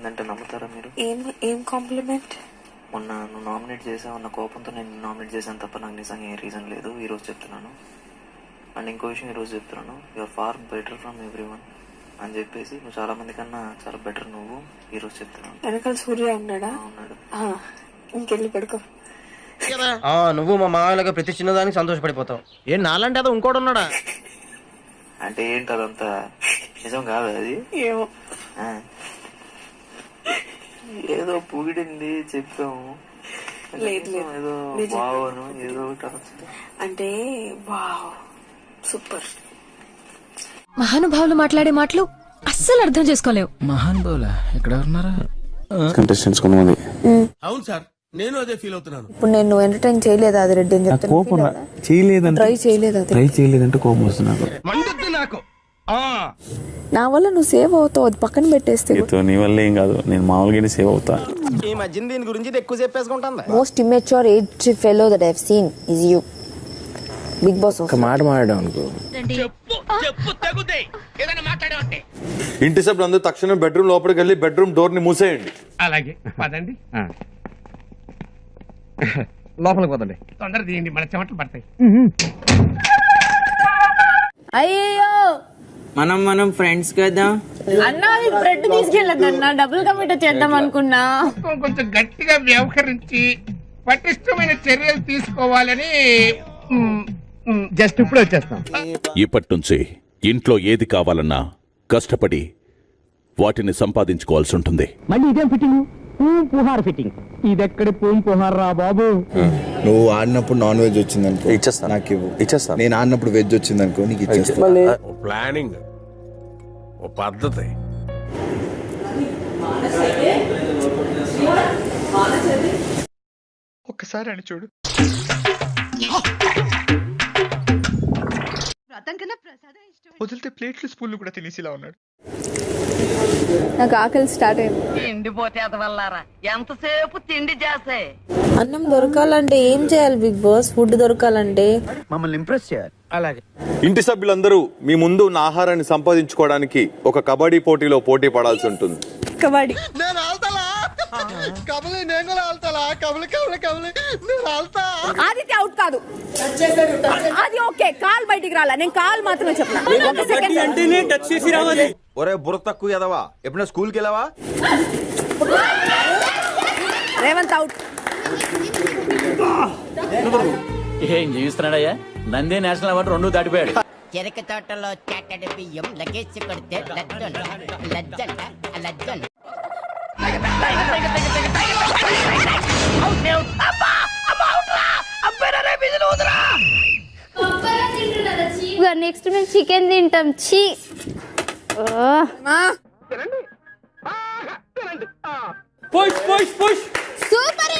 చెప్పిందంటే నమ్ముతారా మీరు ఏం ఏం కాంప్లిమెంట్ మొన్న నువ్వు నామినేట్ చేసావు అన్న కోపంతో నేను నామినేట్ చేశాను తప్ప నాకు నిజంగా ఏ రీజన్ లేదు ఈ రోజు చెప్తున్నాను అండ్ ఇంకో విషయం ఈ రోజు చెప్తున్నాను you're far better from everyone అని చెప్పేసి నువ్వు చాలా మంది కన్నా చాలా బెటర్ నువ్వు ఈ రోజు చెప్తున్నాను వెనకాల సూర్య ఉన్నాడా ఉన్నాడు ఆ, ఇంకెళ్ళి పడుకో ఆ నువ్వు మా మామయ్యలాగా ప్రతి చిన్నదానికి సంతోషపడిపోతావు ఏం నాలంటే అదో ఇంకోటి ఉన్నాడా అంటే ఏంటి అదంతా నిజం కాదు అది ఏమో ఆ. ఏదో పొగిడింది చెప్పాము లేదు, లేదు. ఏదో నిజం. బావను ఏదో ఒకటి అనొచ్చు. అంటే వావ్ సూపర్ మహానుభావులు మాట్లాడే మాటలు అస్సలు అర్థం చేసుకోలేవు మహాన్ బౌలా ఎక్కడ ఉన్నారా కంటెస్టెంట్స్ కొంతమంది అవును సార్ నేను అదే ఫీల్ అవుతున్నాను ఇప్పుడు నేను ఎంటర్టైన్ చేయలేదా అది రెడ్డి అని చెప్తాను కోపం రా- చేయలేదంటే ట్రై చేయలేదు అది ట్రై చేయలేదంటే కోపం వస్తుంది నాకు మండుద్ది నాకు ఆ నా వల్ల నువ్వు సేవ్ అవుతావు అది పక్కన పెట్టేస్తే నీతో నీ వల్ల ఏం కాదు నేను మామూలుగానే సేవ్ అవుతా ఈ మధ్యన దీని గురించి ఎక్కువ చెప్పేసుకుంటుంది most immature age fellow that I've seen is you Bigg Boss ఒక మాట మాట్లాడాం అనుకో ఇంటి సభ్యులు అందరూ తక్షణం బెడ్రూమ్ లోపలికి వెళ్ళి బెడ్రూమ్ డోర్ ని మూసేయండి అలాగే పదండి లోపలికి పోతండి తొందర తీయండి మన చెమటలు పడతాయి అయ్యో మనం మనం ఫ్రెండ్స్ కదా అన్నా బ్రెడ్ తీసుకెళ్ళదన్నా డబుల్ కమిట్ చేద్దాం అనుకున్నా కొంచెం కొంచెం గట్టిగా వ్యవహరించి పటిష్టమైన చర్యలు తీసుకోవాలని జస్ట్ ఇప్పుడు వచ్చేస్తాం ఇప్పటి నుంచి ఇంట్లో ఏది కావాలన్నా కష్టపడి వాటిని సంపాదించుకోవాల్సి ఉంటుంది మళ్ళీ ఇదేం ఫిట్టింగ్ పూం పుహార్ ఫిట్టింగ్ ఇదెక్కడి పూం పుహార్ రా బాబు నువ్వు ఆడినప్పుడు నాన్ వెజ్ వచ్చింది అనుకో ఇచ్చేస్తా. నాకు ఇవ్వు ఇచ్చేస్తా. నేను ఆడినప్పుడు వెజ్ వచ్చింది అనుకో నీకు ఇచ్చేస్తా ఓ ప్లానింగ్ ఓ పద్ధతి ఒక్కసారి అని చూడు వదిలితే ప్లేట్లు స్పూన్లు కూడా తినేసిలా ఉన్నాడు నాకు ఆకలి స్టార్ట్ అయింది ఎండిపోతే అదవల్లారా ఎంతసేపు తిండి చేసే అన్నం దొరకాలంటే ఏం చేయాలి బిగ్ బాస్ ఫుడ్ దొరకాలంటే మమ్మల్ని ఇంప్రెస్ చేయాలి అలాగే ఇంటి సభ్యులందరూ మీ ముందు ఉన్న ఆహారాన్ని సంపాదించుకోవడానికి ఒక కబడ్డీ పోటీలో పోటీ పడాల్సి ఉంటుంది కబడ్డీ నేను ఆల్తలా కబలి నేను కూడా ఆల్తలా కబలి కబలి కబలి నేను ఆల్తా ఆదిత్య అవుట్ కాదు అది ఓకే కాల్ బయటికి రాలా నేను కాల్ మాత్రమే చెప్పిన ఒక సెకండ్ అంటేనే టచ్ చేసి రావాలి ఒరే బుర్ర తక్కువ ఎదవా ఎప్పుడైనా స్కూల్కి వెళ్ళావా రేవంత్ అవుట్ ఏం జీవిస్తున్నాడయ్యా నంది నేషనల్ అవార్డు రెండు దాటిపోయాడు చెరక తోటలో చాటడి బియ్యం లగేజ్ కొడితే లజ్జంట లజ్జంట లజ్జంట నెక్స్ట్ మేము చికెన్ తింటాం చీ పుష్ పుష్ పుష్ సూపర్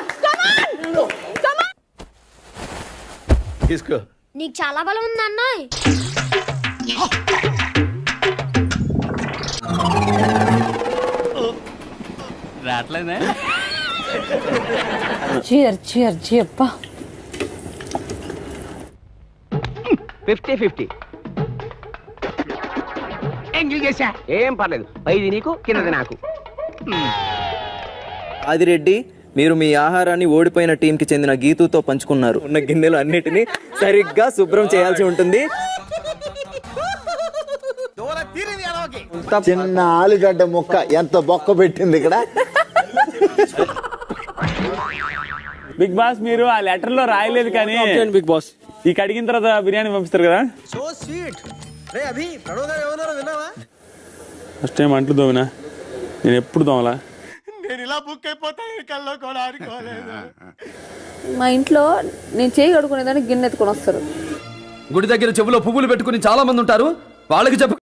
తీసుకో నీకు చాలా బలం ఉంది అన్నాయ్ రావట్లేదే చియర్ చియర్ చియప్ప ఫిఫ్టీ ఫిఫ్టీ ఎంగిల్ చేశా ఏం పర్లేదు పైది నీకు కిందది నాకు ఆదిరెడ్డి మీరు మీ ఆహారాన్ని ఓడిపోయిన టీంకి చెందిన గీతుతో పంచుకున్నారు ఉన్న గిన్నెలు అన్నిటినీ సరిగ్గా శుభ్రం చేయాల్సి ఉంటుంది చిన్న ఆలుగడ్డ ముక్క ఎంత బొక్క పెట్టింది ఇక్కడ బిగ్ బాస్ మీరు ఆ లెటర్ లో రాయలేదు కానీ బిగ్ బాస్ ఈ కడిగిన తర్వాత బిర్యానీ పంపిస్తారు కదా సో స్వీట్ రే అభి ప్రణవ్ గారు ఏమన్నారో విన్నావా ఫస్ట్ టైం అంట్లు దోమినా నేను ఎప్పుడు దోమలా నేను ఇలా బుక్ అయిపోతాను కల్లో కూడా ఆడుకోలేదు మా ఇంట్లో నేను చేయి కడుకునేదానికి గిన్నె ఎత్తుకొని వస్తారు గుడి దగ్గర చెవులో పువ్వులు పెట్టుకుని చాలా మంది ఉంటారు వాళ్ళకి చెప్పు